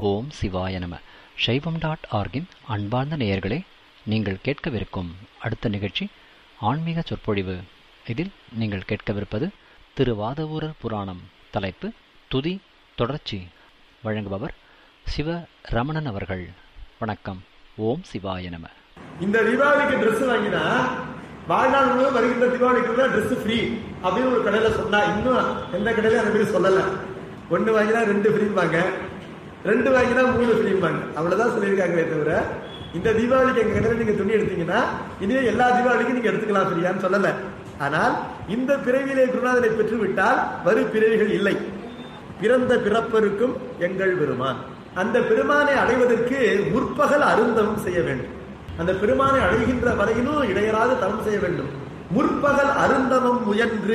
ஓம் சிவாய நம சைவம் டாட் ஆர்கின் அன்பார்ந்த நேயர்களே நீங்கள் கேட்கவிருக்கும் அடுத்த நிகழ்ச்சி ஆன்மீக சொற்பொழிவு இதில் நீங்கள் கேட்கவிருப்பது திருவாதவூரர் புராணம் தலைப்பு துதி தொடர்ச்சி வழங்குபவர் சிவ ரமணன் அவர்கள் வணக்கம் ஓம் சிவாய நம இந்த தீபாவளிக்கு Dress வாங்கினா வாழ்நாள் முழுவதும் வருகின்ற தீபாவளிக்கு Dress ஃப்ரீ அப்படின்னு ஒரு கடையில சொன்னா இன்னும் எந்த கடையில அந்த மாதிரி சொல்லல ஒண்ணு வாங்கினா ரெண்டு ஃப்ரீம்பாங்க ரெண்டு வாங்கினா மூணு ஃப்ரீம்பாங்க அவ்வளவுதான் சொல்லியிருக்காங்களே தவிர இந்த தீபாவளிக்கு எங்க கடையில நீங்க துணி எடுத்தீங்கன்னா இனிமே எல்லா தீபாவளிக்கும் நீங்க எடுத்துக்கலாம் ஃப்ரீயான்னு சொல்லல ஆனால் இந்த பிறவியிலே குருநாதனை பெற்று விட்டால் வரு பிறவிகள் இல்லை பிறந்த பிறப்பருக்கும் எங்கள் பெருமான் அந்த பெருமானை அடைவதற்கு முற்பகல் அருந்தவம் செய்ய வேண்டும் அந்த பெருமானை அடைகின்ற வரையிலும் இடையராது தவம் செய்ய வேண்டும் முற்பகல் அருந்தவம் முயன்று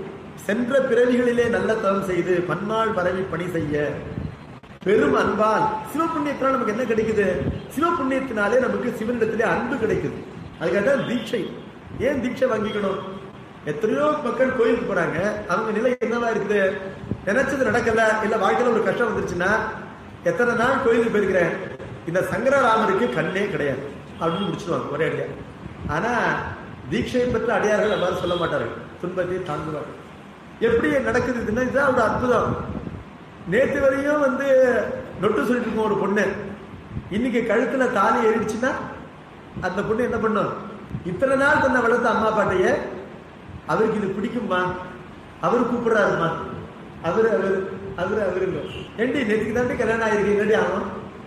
சென்ற பிறவிகளிலே நல்ல தவம் செய்து பன்னாள் பரவி பணி செய்ய பெரும் அன்பால் சிவபுண்ணியத்தினால் நமக்கு என்ன கிடைக்குது சிவபுண்ணியத்தினாலே நமக்கு சிவனிடத்திலே அன்பு கிடைக்குது அதுக்காக தீட்சை ஏன் தீட்சை வாங்கிக்கணும் எத்தனையோ மக்கள் கோயிலுக்கு போறாங்க அவங்க நிலை என்னவா இருக்குது நினைச்சது நடக்கல இல்ல வாழ்க்கையில ஒரு கஷ்டம் வந்துருச்சுன்னா எத்தனை நாள் கோயிலுக்கு போயிருக்கிறேன் இந்த சங்கரராமருக்கு கண்ணே கிடையாது அப்படின்னு முடிச்சிருவாங்க ஒரே அடியா ஆனா தீட்சை பெற்ற அடியார்கள் அவ்வாறு சொல்ல மாட்டார்கள் துன்பத்தை தாங்குவார்கள் எப்படி நடக்குது இதுன்னா இதுதான் ஒரு அற்புதம் நேத்து வரையும் வந்து நொட்டு சொல்லிட்டு இருக்கோம் ஒரு பொண்ணு இன்னைக்கு கழுத்துல தாலி ஏறிடுச்சுன்னா அந்த பொண்ணு என்ன பண்ணும் இத்தனை நாள் தன்னை வளர்த்த அம்மா பாட்டைய அவருக்கு இது பிடிக்குமா அவர் கூப்பிடுறாருமா அவரு அவரு அவரு அவரு ஏண்டி நேற்றுக்கு தாண்டி கல்யாணம் ஆயிருக்கு என்னடி ஆகும்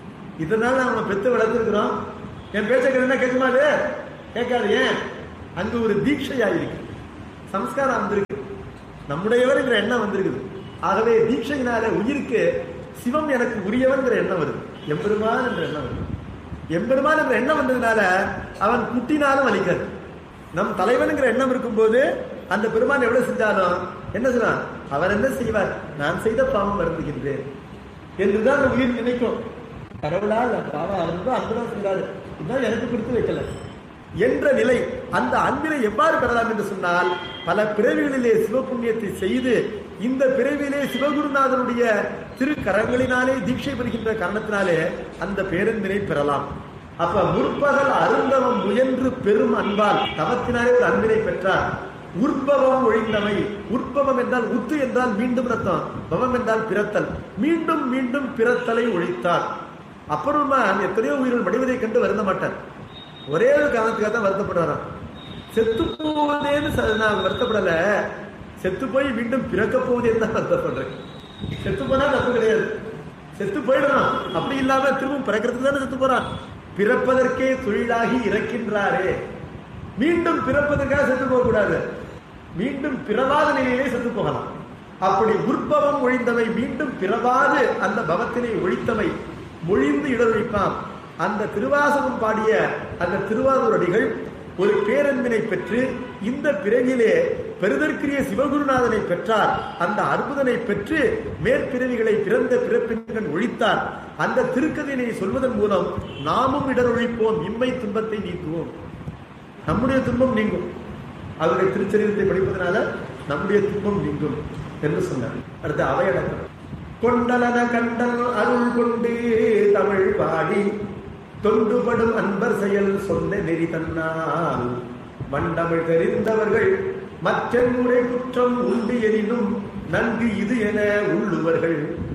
இதனால நம்ம பெத்து வளர்த்துருக்கிறோம் என் பேச்ச என்ன கேட்குமா அது கேட்காது ஏன் அங்க ஒரு தீட்சையா இருக்கு சம்ஸ்காரம் வந்திருக்கு நம்முடையவர்ங்கிற எண்ணம் வந்திருக்குது ஆகவே தீட்சையினால உயிருக்கு சிவம் எனக்கு உரியவன்கிற எண்ணம் வருது எம்பெருமான் என்ற எண்ணம் வருது எம்பெருமான் என்ற எண்ணம் வந்ததுனால அவன் குட்டினாலும் வலிக்காது நம் தலைவனுங்கிற எண்ணம் இருக்கும்போது அந்த பெருமான் எவ்வளவு செஞ்சாலும் என்ன சொல்றான் அவர் என்ன செய்வார் நான் செய்த பாவம் வருந்துகின்றேன் என்றுதான் அந்த உயிர் நினைக்கும் கடவுளா இல்ல பாவம் அவர் தான் அன்புதான் செய்தாரு இதுதான் எனக்கு கொடுத்து வைக்கல என்ற நிலை அந்த அன்பினை எவ்வாறு பெறலாம் என்று சொன்னால் பல பிறவிகளிலே சிவபுண்ணியத்தை செய்து இந்த பிறவியிலே சிவகுருநாதனுடைய திருக்கரங்களினாலே தீட்சை பெறுகின்ற காரணத்தினாலே அந்த பேரன்பினை பெறலாம் அப்ப முற்பகல் அருந்தவம் முயன்று பெரும் அன்பால் தவத்தினாலே ஒரு அன்பினை பெற்றார் உற்பவம் ஒழிந்தமை உற்பவம் என்றால் உத்து என்றால் மீண்டும் ரத்தம் பவம் என்றால் பிறத்தல் மீண்டும் மீண்டும் பிறத்தலை ஒழித்தார் அப்புறமா எத்தனையோ உயிர்கள் மடிவதை கண்டு வருந்த மாட்டார் ஒரே ஒரு காரணத்துக்காக தான் வருத்தப்படுறாராம் செத்து போவதேன்னு ச- நான் வருத்தப்படல செத்து போய் மீண்டும் பிறக்க போவதேன்னு தான் வருத்தப்படுறேன் செத்து போனா தப்பு கிடையாது செத்து போயிடணும் அப்படி இல்லாம திரும்பவும் பிறக்கிறதுக்கு தானே செத்து போறான் பிறப்பதற்கே தொழிலாகி இறக்கின்றாரே மீண்டும் பிறப்பதற்காக செத்து போக கூடாது மீண்டும் பிறவாத நிலையிலே செத்து போகலாம் அப்படி உற்பவம் ஒழிந்தவை மீண்டும் பிறவாது அந்த பவத்தினை ஒழித்தவை மொழிந்து இடஒழிப்பான் அந்த திருவாசகம் பாடிய அந்த திருவாரூர் அடிகள் ஒரு பேரன்பினை பெற்று இந்த பிறவிலே பெருதற்குரிய சிவகுருநாதனை பெற்றார் அந்த அற்புதனை பெற்று மேற்பிறவிகளை பிறந்த பிறப்பின்கண் ஒழித்தார் அந்த திருக்கதினை சொல்வதன் மூலம் நாமும் இடரொழிப்போம் இம்மை துன்பத்தை நீக்குவோம் நம்முடைய துன்பம் நீங்கும் அவருடைய திருச்சரிதத்தை படிப்பதனால நம்முடைய துன்பம் நீங்கும் என்று சொன்னார் அடுத்து அவையடக்கம் கொண்டலன கண்டல் அருள் கொண்டு தமிழ் பாடி தொண்டுபடும் அன்பர் செயல் சொன்ன நெறி தன்னால் மண்டமிழ் தெரிந்தவர்கள் மற்ற முறை குற்றம் உண்டு எனினும் நன்கு இது என உள்ளுவர்கள்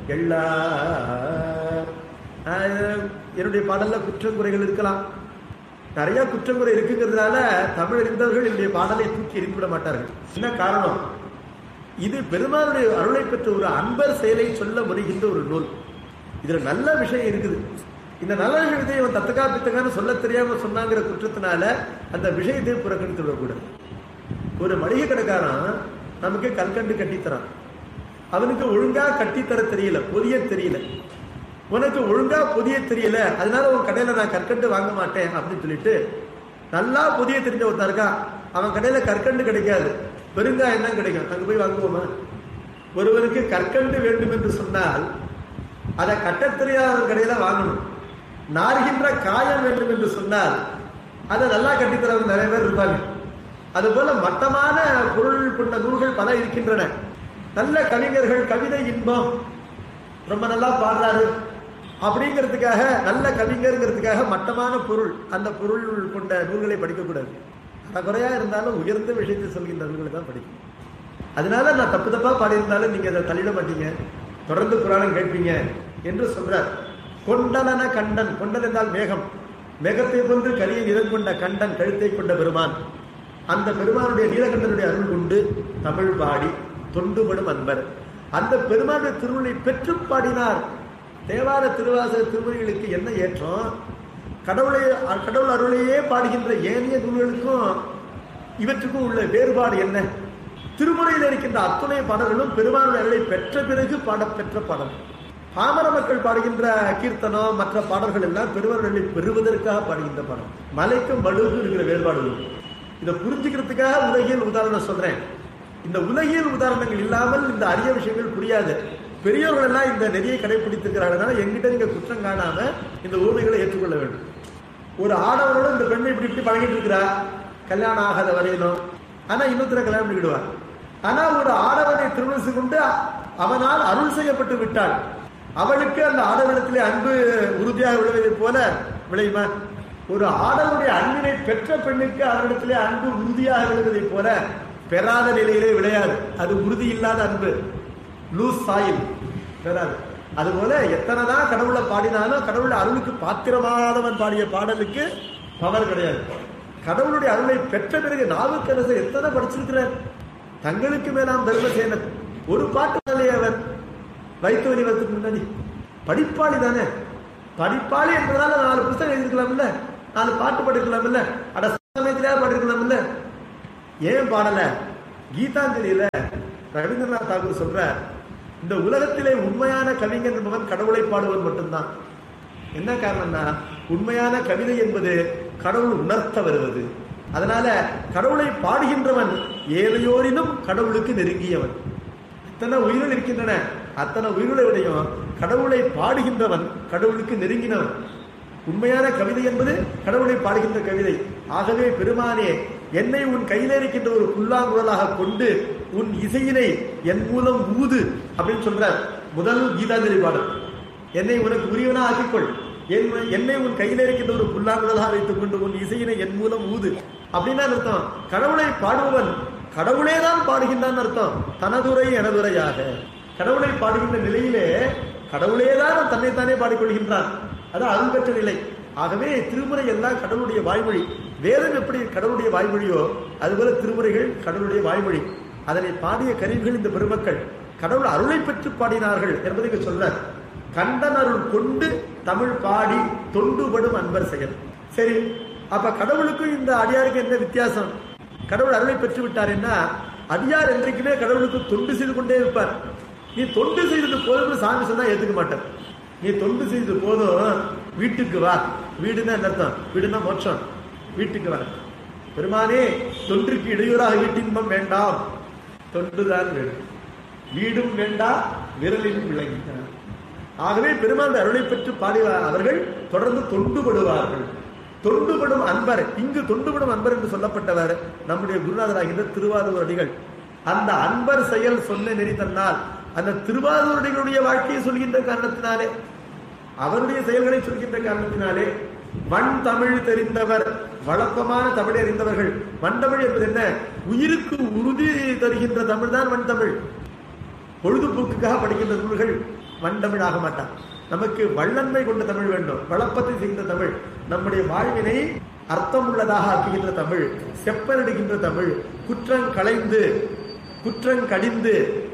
எல்லார் ஆஹ், என்னுடைய பாடல்ல குற்றம் குறைகள் இருக்கலாம் நிறைய குற்றங்குறை இருக்குங்கிறதுனால தமிழ் அறிந்தவர்கள் என்னுடைய பாடலை தூக்கி எறிந்துவிட மாட்டார்கள் என்ன காரணம் இது பெருமானுடைய அருளை பெற்ற ஒரு அன்பர் செயலை சொல்ல வருகின்ற ஒரு நூல் இதுல நல்ல விஷயம் இருக்குது இந்த நல்ல விஷயத்தை இவன் தத்துக்கா பித்தக்கான்னு சொல்ல தெரியாம சொன்னாங்கிற குற்றத்தினால அந்த விஷயத்தை புறக்கணித்து விடக்கூடாது ஒரு மளிகை கடைக்காரன் நமக்கு கல்கண்டு கட்டித்தரான் அவனுக்கு ஒழுங்கா கட்டித்தர தெரியல பொதிய தெரியல உனக்கு ஒழுங்கா பொதிய தெரியல அதனால உன் கடையில நான் கற்கண்டு வாங்க மாட்டேன் அப்படின்னு சொல்லிட்டு நல்லா பொதிய தெரிஞ்ச ஒருத்தன் இருக்கான் அவன் கடையில கற்கண்டு கிடைக்காது பெருங்காயம் தான் கிடைக்கும் அங்க போய் வாங்குவோமா ஒருவருக்கு கற்கண்டு வேண்டும் என்று சொன்னால் அதை கட்டத் தெரியாத கடையில வாங்கணும் நார்கின்ற காயம் வேண்டும் என்று சொன்னால் அதை நல்லா கட்டித்தரவங்க நிறைய பேர் இருப்பாங்க அதுபோல மட்டமான பொருள் கொண்ட நூல்கள் பல இருக்கின்றன நல்ல கவிஞர்கள் கவிதை இன்பம் ரொம்ப நல்லா பாடுறாரு அப்படிங்கிறதுக்காக நல்ல கவிஞருங்கிறதுக்காக மட்டமான பொருள் அந்த பொருள் கொண்ட நூல்களை படிக்கக்கூடாது குறையா இருந்தாலும் உயர்ந்த விஷயத்தை சொல்கின்ற நூல்களை தான் படிக்கணும் அதனால நான் தப்பு தப்பா பாடியிருந்தாலும் நீங்க அதை தள்ளிட மாட்டீங்க தொடர்ந்து புராணம் கேட்பீங்க என்று சொல்றார் கொண்டலன கண்டன் கொண்டல் என்றால் மேகம் மேகத்தை போன்று கரியை நிறம் கொண்ட கண்டன் கழுத்தை கொண்ட பெருமான் அந்த பெருமானுடைய நீலகண்டனுடைய அருள் கொண்டு தமிழ் பாடி தொண்டுபடும் அன்பர் அந்த பெருமானுடைய திருவுளை பெற்று பாடினார் தேவார திருவாசக திருமொழிகளுக்கு என்ன ஏற்றம் கடவுளை கடவுள் அருளையே பாடுகின்ற ஏனைய நூல்களுக்கும் இவற்றுக்கும் உள்ள வேறுபாடு என்ன திருமுறையில் இருக்கின்ற அத்துணை பாடல்களும் பெருமானுடைய அருளை பெற்ற பிறகு பாடப்பெற்ற பாடல் பாமர மக்கள் பாடுகின்ற கீர்த்தனம் மற்ற பாடல்கள் எல்லாம் பெருமானுடைய பெறுவதற்காக பாடுகின்ற பாடல் மலைக்கும் வலுவுக்கும் இருக்கிற வேறுபாடுகள் இதை புரிஞ்சுக்கிறதுக்காக உலகியல் உதாரணம் சொல்றேன் இந்த உலகியல் உதாரணங்கள் இல்லாமல் இந்த அரிய விஷயங்கள் புரியாது பெரியவர்கள் எல்லாம் இந்த நெறியை கடைபிடித்திருக்கிறார்கள் எங்கிட்ட நீங்க குற்றம் காணாம இந்த ஊமைகளை ஏற்றுக்கொள்ள வேண்டும் ஒரு ஆடவரோட இந்த பெண்ணை இப்படி இப்படி பழகிட்டு இருக்கிறா கல்யாணம் ஆகாத வரையிலும் ஆனா இன்னொருத்தர கல்யாணம் பண்ணிக்கிடுவார் ஆனா ஒரு ஆடவனை திருமணம் கொண்டு அவனால் அருள் செய்யப்பட்டு விட்டாள் அவளுக்கு அந்த ஆடவனத்திலே அன்பு உறுதியாக விளைவதைப் போல விளையுமா ஒரு ஆடவனுடைய அன்பினை பெற்ற பெண்ணுக்கு அவரிடத்திலே அன்பு உறுதியாக விளைவதைப் போல பெறாத நிலையிலே விளையாது அது உறுதி இல்லாத அன்பு லூஸ் சாயில் பெறாது அதுபோல எத்தனைதான் கடவுளை பாடினாலும் கடவுளை அருளுக்கு பாத்திரமானவன் பாடிய பாடலுக்கு பவர் கிடையாது கடவுளுடைய அருளை பெற்ற பிறகு நாவுக்கரசர் எத்தனை படிச்சிருக்கிறார் தங்களுக்கு மேலாம் தர்மசேனன் ஒரு பாட்டு மேலே அவர் வைத்தவனி வரத்துக்கு முன்னாடி படிப்பாளி தானே படிப்பாளி என்பதால நாலு புத்தகம் எழுதிருக்கலாம்ல நாலு பாட்டு படிக்கலாம்ல அட சமயத்திலே படிக்கலாம்ல ஏன் பாடல கீதாஞ்சலியில ரவீந்திரநாத் தாகூர் சொல்ற இந்த உலகத்திலே உண்மையான கவிஞன் என்பவன் கடவுளை பாடுவன் மட்டும்தான் என்ன காரணம்னா உண்மையான கவிதை என்பது கடவுள் உணர்த்த வருவது அதனால கடவுளை பாடுகின்றவன் ஏழையோரினும் கடவுளுக்கு நெருங்கியவன் இத்தனை உயிர்கள் இருக்கின்றன அத்தனை உயிர்களை விடையும் கடவுளை பாடுகின்றவன் கடவுளுக்கு நெருங்கினவன் உண்மையான கவிதை என்பது கடவுளை பாடுகின்ற கவிதை ஆகவே பெருமானே என்னை உன் கையில இருக்கின்ற ஒரு புல்லாங்குழலாக கொண்டு உன் இசையினை என் மூலம் ஊது அப்படின்னு சொல்றார் முதல் கீதாஞ்சலி பாடல் என்னை உனக்கு உரியவனா ஆக்கிக்கொள் என்- என்னை உன் கையில இருக்கின்ற ஒரு புல்லாங்குழலாக வைத்துக் கொண்டு உன் இசையினை என் மூலம் ஊது அப்படின்னா அர்த்தம் கடவுளை பாடுபவன் கடவுளே தான் பாடுகின்றான் அர்த்தம் தனதுரை எனதுரையாக கடவுளை பாடுகின்ற நிலையிலே கடவுளே தான் தன்னைத்தானே பாடிக்கொள்கின்றான் அது அருள் பெற்ற நிலை ஆகவே திருமுறை எல்லாம் கடவுளுடைய வாய்மொழி வேதம் எப்படி கடவுளுடைய வாய்மொழியோ அதுபோல திருமுறைகள் கடவுளுடைய வாய்மொழி அதனை பாடிய கருவிகள் இந்த பெருமக்கள் கடவுள் அருளை பெற்று பாடினார்கள் என்பதை இங்கு சொல்றார் கண்டன் அருள் கொண்டு தமிழ் பாடி தொண்டுபடும் அன்பர் செயல் சரி அப்ப கடவுளுக்கும் இந்த அடியாருக்கும் என்ன வித்தியாசம் கடவுள் அருளை பெற்று விட்டாருன்னா அடியார் என்றைக்குமே கடவுளுக்கு தொண்டு செய்து கொண்டே இருப்பார் நீ தொண்டு செய்தது போதும்னு சாமி சொன்னா ஏத்துக்க மாட்டேன் நீ தொண்டு செய்தது போதும் வீட்டுக்கு வா வீடுன்னா என்ன அர்த்தம் வீடுன்னா மோட்சம் வீட்டுக்கு வா பெருமானே தொன்றுக்கு இடையூறாக வீட்டின்பம் வேண்டாம் தொண்டுதான் வேண்டும் வீடும் வேண்டா விரலில் விளங்கினார் ஆகவே பெருமாள் அருளை பெற்று பாடி அவர்கள் தொடர்ந்து தொண்டுபடுவார்கள் தொண்டுபடும் அன்பர் இங்கு தொண்டுபடும் அன்பர் என்று சொல்லப்பட்டவர் நம்முடைய குருநாதராகின்ற திருவாரூர் அடிகள் அந்த அன்பர் செயல் சொன்ன நெறி தன்னால் அந்த திருவாரூர் அடிகளுடைய வாழ்க்கையை சொல்கின்ற காரணத்தினாலே அவருடைய செயல்களை சொல்கின்ற காரணத்தினாலே வன் தமிழ் தெரிந்தவர் வழக்கமான தமிழை அறிந்தவர்கள் வண்டமிழ் என்பது என்ன உயிருக்கு உறுதி தருகின்ற தமிழ் தான் வன் தமிழ் பொழுதுபோக்குக்காக படிக்கின்ற நூல்கள் வண்டமிழ் ஆக மாட்டான் நமக்கு வள்ளன்மை கொண்ட தமிழ் வேண்டும் வளப்பத்தை செய்கின்ற தமிழ் நம்முடைய வாழ்வினை அர்த்தம் உள்ளதாக ஆக்குகின்ற தமிழ் செப்பனிடுகின்ற தமிழ் குற்றம் களைந்து குற்றம் கடிந்து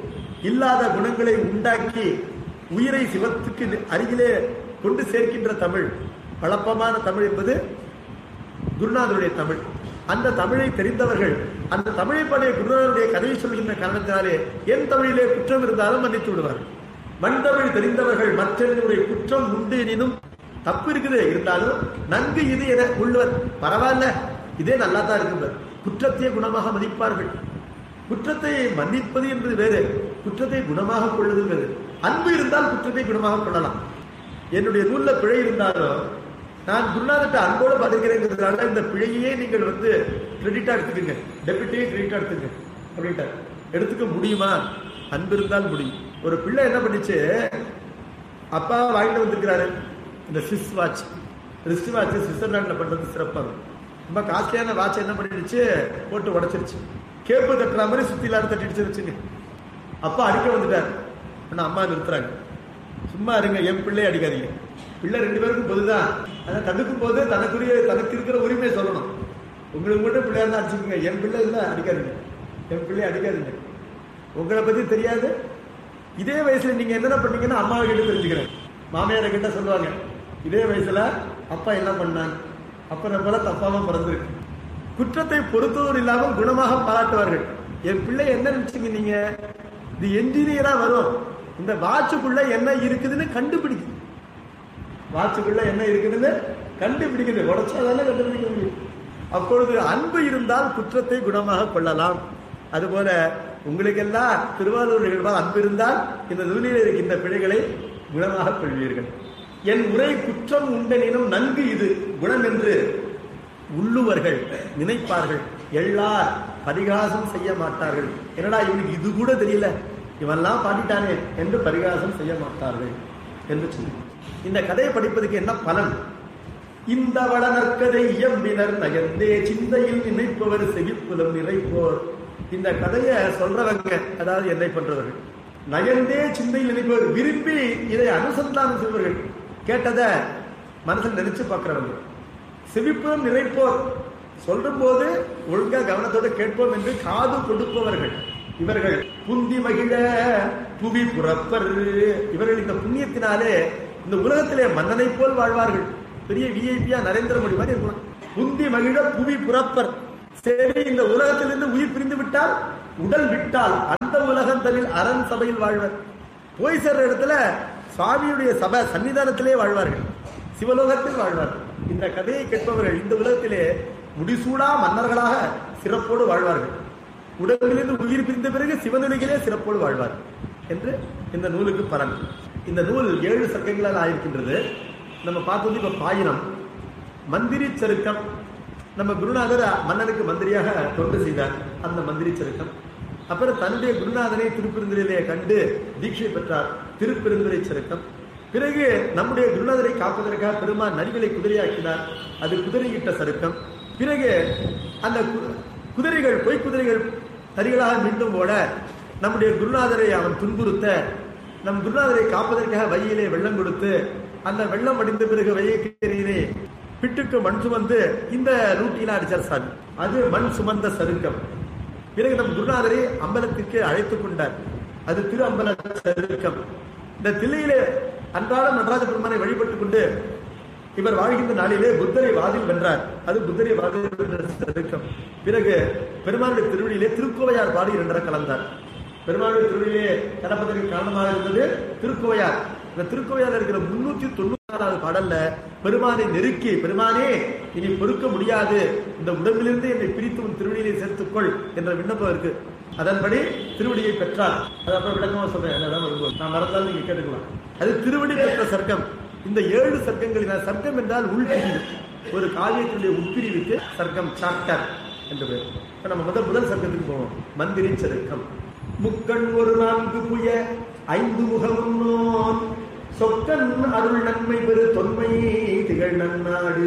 இல்லாத குணங்களை உண்டாக்கி உயிரை சிவத்துக்கு அருகிலே கொண்டு சேர்க்கின்ற தமிழ் வழப்பமான தமிழ் என்பது குருநாதருடைய தமிழ் அந்த தமிழை தெரிந்தவர்கள் அந்த தமிழை பாடிய குருநாதருடைய கதையை சொல்கின்ற காரணத்தினாலே என் தமிழிலே குற்றம் இருந்தாலும் மன்னித்து விடுவார்கள் வண்டமிழ் தெரிந்தவர்கள் மற்றவர்களுடைய குற்றம் உண்டு எனினும் தப்பு இருக்குது இருந்தாலும் நன்கு இது என உள்ளவர் பரவாயில்ல இதே நல்லா தான் இருக்குது குற்றத்தையே குணமாக மதிப்பார்கள் குற்றத்தை மன்னிப்பது என்பது வேறு குற்றத்தை குணமாக கொள்வது வேறு அன்பு இருந்தால் குற்றத்தை குணமாக கொள்ளலாம் என்னுடைய நூல்ல பிழை இருந்தாலும் நான் குருநாதத்தை அன்போடு பார்த்திருக்கிறேங்கிறதுனால இந்த பிழையே நீங்கள் வந்து கிரெடிட்டா எடுத்துக்கங்க டெபிட்டே கிரெடிட்டா எடுத்துங்க அப்படின்ட்டார் எடுத்துக்க முடியுமா அன்பு இருந்தால் முடியும் ஒரு பிள்ளை என்ன பண்ணிச்சு அப்பா வாங்கிட்டு வந்திருக்கிறாரு இந்த ஸ்விஸ் வாட்ச் ரிஸ்ட் வாட்ச் சுவிட்சர்லாண்டில் பண்றது சிறப்பாக ரொம்ப காஸ்ட்லியான வாட்ச் என்ன பண்ணிடுச்சு போட்டு உடைச்சிருச்சு கேப்பு தட்டுற மாதிரி சுத்தி எல்லாரும் தட்டிடுச்சு வச்சுங்க அப்பா அடிக்க வந்துட்டார் ஆனா அம்மா நிறுத்துறாங்க சும்மா இருங்க என் பிள்ளை அடிக்காதீங்க பிள்ளை ரெண்டு பேருக்கும் பொதுதான் ஆனா தடுக்கும் போது தனக்குரிய தனக்கு இருக்கிற உரிமையை சொல்லணும் உங்களுக்கு மட்டும் பிள்ளையா இருந்தா அடிச்சுக்கோங்க என் பிள்ளை இல்ல அடிக்காதீங்க என் பிள்ளை அடிக்காதீங்க உங்களை பத்தி தெரியாது இதே வயசுல நீங்க என்னென்ன பண்ணீங்கன்னா அம்மாவை கிட்ட தெரிஞ்சுக்கிறேன் மாமியாரை கிட்ட சொல்லுவாங்க இதே வயசுல அப்பா என்ன பண்ணாங்க அப்ப போல தப்பாம பிறந்திருக்கு குற்றத்தை பொறுத்தவர் இல்லாமல் குணமாக பாராட்டுவார்கள் என் பிள்ளை என்ன நினைச்சீங்க நீங்க இது என்ஜினியரா வரும் இந்த வாட்சுக்குள்ள என்ன இருக்குதுன்னு கண்டுபிடிக்குது வாட்சுக்குள்ள என்ன இருக்குதுன்னு கண்டுபிடிக்குது உடச்சாதானே கண்டுபிடிக்க முடியும் அப்பொழுது அன்பு இருந்தால் குற்றத்தை குணமாக கொள்ளலாம் அதுபோல உங்களுக்கெல்லாம் திருவாரூர் நிகழ்வால் அன்பு இருந்தால் இந்த நூலில் இருக்கின்ற பிழைகளை குணமாக கொள்வீர்கள் என் உரை குற்றம் உண்டெனினும் நன்கு இது குணம் என்று உள்ளுவர்கள் நினைப்பார்கள் எல்லார் பரிகாசம் செய்ய மாட்டார்கள் என்னடா இவனுக்கு இது கூட தெரியல இவெல்லாம் பாடிட்டானே என்று பரிகாசம் செய்ய மாட்டார்கள் என்று சொல்லி இந்த கதையை படிப்பதற்கு என்ன பலன் இந்த வளநற்கதை இயம்பினர் நகர்ந்தே சிந்தையில் நினைப்பவர் செவிப்புலம் நிறைப்போர் இந்த கதையை சொல்றவங்க அதாவது என்னை பண்றவர்கள் நயந்தே சிந்தையில் நினைப்பவர் விரும்பி இதை அனுசந்தானம் செய்வர்கள் கேட்டதை மனசில் நினைச்சு பார்க்கிறவங்க செவிப்புறம் நிறைப்போர் சொல்லும் போது ஒழுங்கா கவனத்தோடு கேட்போம் என்று காது கொடுப்பவர்கள் இவர்கள் புந்தி மகிழ புவி புறப்பர் இவர்கள் இந்த புண்ணியத்தினாலே இந்த உலகத்திலே மன்னனை போல் வாழ்வார்கள் பெரிய விஐபியா நரேந்திர மோடி மாதிரி இருக்கலாம் புந்தி மகிழ புவி புறப்பர் சரி இந்த உலகத்திலிருந்து உயிர் பிரிந்து விட்டால் உடல் விட்டால் அந்த உலகந்தனில் அரண் சபையில் வாழ்வர் போய் சேர்ற இடத்துல சுவாமியுடைய சபை சன்னிதானத்திலே வாழ்வார்கள் சிவலோகத்தில் வாழ்வார்கள் இந்த கதையை கேட்பவர்கள் இந்த உலகத்திலே முடிசூடா மன்னர்களாக சிறப்போடு வாழ்வார்கள் உடலிலிருந்து உயிர் பிரிந்த பிறகு சிவனுலகிலே சிறப்போடு வாழ்வார் என்று இந்த நூலுக்கு பலன் இந்த நூல் ஏழு சர்க்கங்களால் ஆயிருக்கின்றது நம்ம பார்த்தது இப்ப பாயிரம் மந்திரி சருக்கம் நம்ம குருநாதர் மன்னனுக்கு மந்திரியாக தொண்டு செய்தார் அந்த மந்திரி சருக்கம் அப்புறம் தன்னுடைய குருநாதனை திருப்பெருந்துரையிலே கண்டு தீட்சை பெற்றார் திருப்பெருந்துரை சருக்கம் பிறகு நம்முடைய குருநாதரை காப்பதற்காக பெருமான் நரிகளை குதிரையாக்கினார் அது குதிரையிட்ட சருக்கம் பிறகு அந்த கு- குதிரைகள் பொய் குதிரைகள் நரிகளாக மீண்டும் ஓட நம்முடைய குருநாதரை அவன் துன்புறுத்த நம் குருநாதரை காப்பதற்காக வையிலே வெள்ளம் கொடுத்து அந்த வெள்ளம் வடிந்த பிறகு வையக்கேரியிலே பிட்டுக்கு மண் சுமந்து இந்த ரூட்டில அடிச்சார் சாமி அது மண் சுமந்த சருக்கம் பிறகு நம் குருநாதரை அம்பலத்திற்கு அழைத்துக் கொண்டார் அது திரு அம்பல சருக்கம் இந்த தில்லையிலே அன்றாடம் நடராஜ பெருமானை வழிபட்டுக் கொண்டு இவர் வாழ்கின்ற நாளிலே புத்தரை வாதில் வென்றார் அது புத்தரை வாதில் வென்ற சருக்கம் பிறகு பெருமானுடைய திருவடியிலே திருக்கோவையார் பாடி இரண்டரை கலந்தார் பெருமாளுடைய திருவடியிலே கடப்பதற்கு காரணமாக இருந்தது திருக்கோவையார் இந்த திருக்கோவையார் இருக்கிற முன்னூத்தி தொண்ணூத்தி நாலாவது பாடல்ல பெருமானை நெருக்கி பெருமானே இனி பொறுக்க முடியாது இந்த உடம்பிலிருந்து என்னை பிரித்து உன் திருவடியிலே சேர்த்துக்கொள் என்ற விண்ணப்பம் இருக்கு அதன்படி திருவடியை பெற்றார் அது அப்புறம் விளக்கமா சொல்றேன் அதெல்லாம் வரும்போது நான் மறந்தாலும் நீங்க கேட்டுக்கலாம் அது திருவடி பெற்ற சர்க்கம் இந்த ஏழு சர்க்கங்களில் சர்க்கம் என்றால் உள்பிரிவு ஒரு காவியத்தினுடைய உட்பிரிவுக்கு சர்க்கம் சாப்டர் என்று பேர் இப்ப நம்ம முதல் முதல் சர்க்கத்துக்கு போவோம் மந்திரி சருக்கம் முக்கண் ஒரு நான்கு புய ஐந்து முகமுன்னோன் சொக்கன் அருள் நன்மை பெரு தொன்மை திகழ் நன்னாடு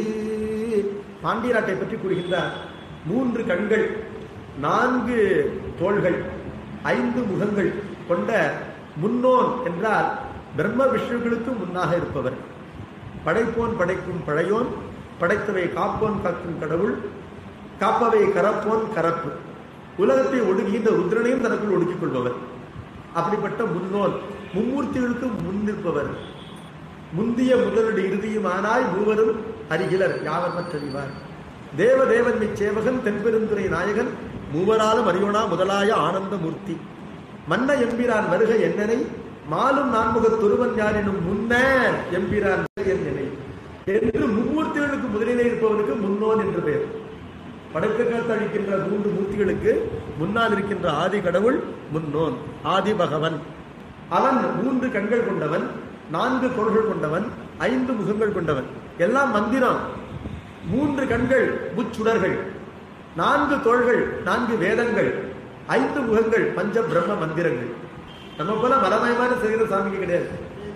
பாண்டியராட்டை பற்றி கூறுகின்றார் மூன்று கண்கள் நான்கு தோள்கள் ஐந்து முகங்கள் கொண்ட முன்னோன் என்றால் பிரம்ம விஷ்ணுகளுக்கு முன்னாக இருப்பவர் படைப்போன் படைக்கும் பழையோன் படைத்தவை காப்போன் காக்கும் கடவுள் காப்பவை கரப்போன் கரப்பு உலகத்தை ஒடுங்குகின்ற ருத்ரனையும் தனக்குள் ஒடுக்கிக் கொள்பவர் அப்படிப்பட்ட முன்னோன் மும்மூர்த்திகளுக்கு முன் நிற்பவர் முந்திய முதலடி இறுதியுமானாய் மூவரும் அறிகிலர் யாவர் மற்றறிவார் தேவ தேவன் சேவகன் தென்பெருந்துரை நாயகன் மூவராலும் அறியோனா முதலாய ஆனந்த மூர்த்தி மன்ன எம்பிரான் வருக என்னனை மாலும் நான்முகத் துருவன் யாரினும் முன்ன எம்பிரான் வருக என்னனை என்று மும்மூர்த்திகளுக்கு முதலிலே இருப்பவனுக்கு முன்னோன் என்று பெயர் படைக்க காத்தளிக்கின்ற மூன்று மூர்த்திகளுக்கு முன்னால் இருக்கின்ற ஆதி கடவுள் முன்னோன் ஆதி பகவன் அவன் மூன்று கண்கள் கொண்டவன் நான்கு தோள்கள் கொண்டவன் ஐந்து முகங்கள் கொண்டவன் எல்லாம் மந்திரம் மூன்று கண்கள் முச்சுடர்கள் நான்கு தோள்கள் நான்கு வேதங்கள் ஐந்து முகங்கள் பஞ்ச பிரம்ம மந்திரங்கள் நம்ம போல மலமயமான செய்கிற சாமிக்கு கிடையாது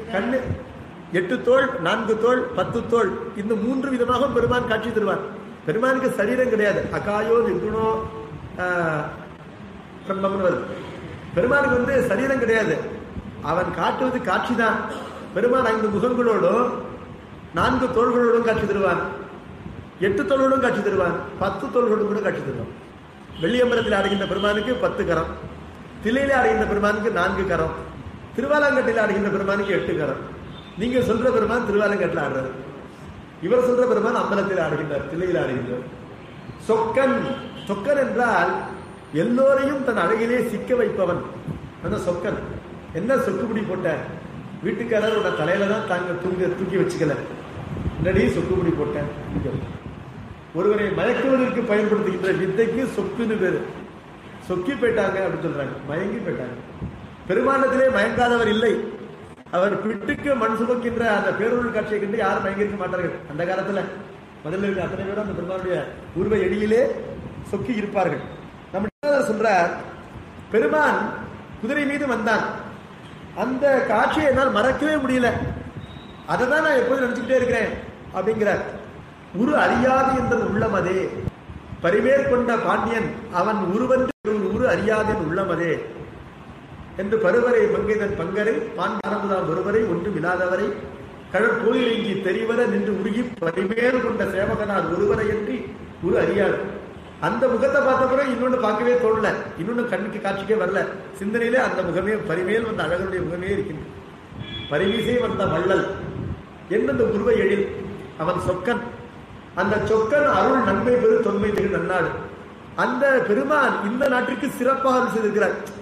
கண்ணு எட்டு தோள் நான்கு தோள் பத்து தோள் இந்த மூன்று விதமாக பெருமான் காட்சி தருவார் பெருமானுக்கு சரீரம் கிடையாது அகாயோ நிர்குணோ ஆஹ், பிரம்மம்னு வருது பெருமானுக்கு வந்து சரீரம் கிடையாது அவன் காட்டுவது காட்சி தான் பெருமான் ஐந்து முகங்களோடும் நான்கு தோள்களோடும் காட்சி தருவான் எட்டு தோள்களோடும் காட்சி தருவான் பத்து தோள்களோடும் கூட காட்சி தருவான் வெள்ளியம்பலத்தில் ஆடுகின்ற பெருமானுக்கு பத்து கரம் தில்லையில ஆடுகின்ற பெருமானுக்கு நான்கு கரம் திருவாலாங்கட்டில் ஆடுகின்ற பெருமானுக்கு எட்டு கரம் நீங்க சொல்ற பெருமான் திருவாலங்கட்டில் ஆடுறாரு இவர் சொல்ற பெருமான் அம்பலத்தில் ஆடுகின்றார் தில்லையில் ஆடுகின்றார் சொக்கன் சொக்கன் என்றால் எல்லோரையும் தன் அழகிலே சிக்க வைப்பவன் அந்த சொக்கன் என்ன சொக்குபிடி போட்ட வீட்டுக்காரர் உன்னை தலையில தான் தாங்க தூங்க தூக்கி வச்சுக்கல என்னடி சொக்குபிடி போட்ட இங்க. ஒருவரை மயக்குவதற்கு பயன்படுத்துகின்ற வித்தைக்கு சொக்குன்னு பேரு சொக்கி போயிட்டாங்க அப்படின்னு சொல்றாங்க மயங்கி போயிட்டாங்க பெருமானத்திலே மயங்காதவர் இல்லை அவர் பிட்டுக்கு மண் சுமக்கின்ற அந்த பேரொருள் காட்சியை கண்டு யாரும் மயங்கிருக்க மாட்டார்கள் அந்த காலத்துல முதல்ல இருக்க அத்தனை பேரும் அந்த பெருமானுடைய உருவ எடியிலே சொக்கி இருப்பார்கள் நம்ம சொல்றார் பெருமான் குதிரை மீது வந்தான் அந்த காட்சியை என்னால் மறக்கவே முடியல அதை தான் நான் எப்போதும் நினைச்சுக்கிட்டே இருக்கிறேன் அப்படிங்கிறார் உரு அறியாது என்ற உள்ளம் அதே பரிவேர் கொண்ட பாண்டியன் அவன் உருவன்று ஒரு உரு அறியாதன் உள்ளமதே என்று பருவரை மங்கைதன் பங்கரை பாண்டாரமுதாம் ஒருவரை ஒன்றும் இல்லாதவரை கடற்கோயிலங்கி தெரிவர நின்று உருகி பரிமேல் கொண்ட சேவகனார் ஒருவரை என்று ஒரு அறியாது அந்த முகத்தை பார்த்த பிறகு இன்னொன்னு பார்க்கவே தோணல இன்னொன்னு கண்ணுக்கு காட்சிக்கே வரல சிந்தனையிலே அந்த முகமே பரிமேல் வந்த அழகனுடைய முகமே இருக்கின்றது பரிமிசை வந்த வள்ளல் என்ன அந்த உருவ எழில் அவன் சொக்கன் அந்த சொக்கன் அருள் நன்மை பெரு தொன்மை திரு நன்னாடு அந்த பெருமான் இந்த நாட்டிற்கு சிறப்பாக அருள் செய்திருக்கிறார்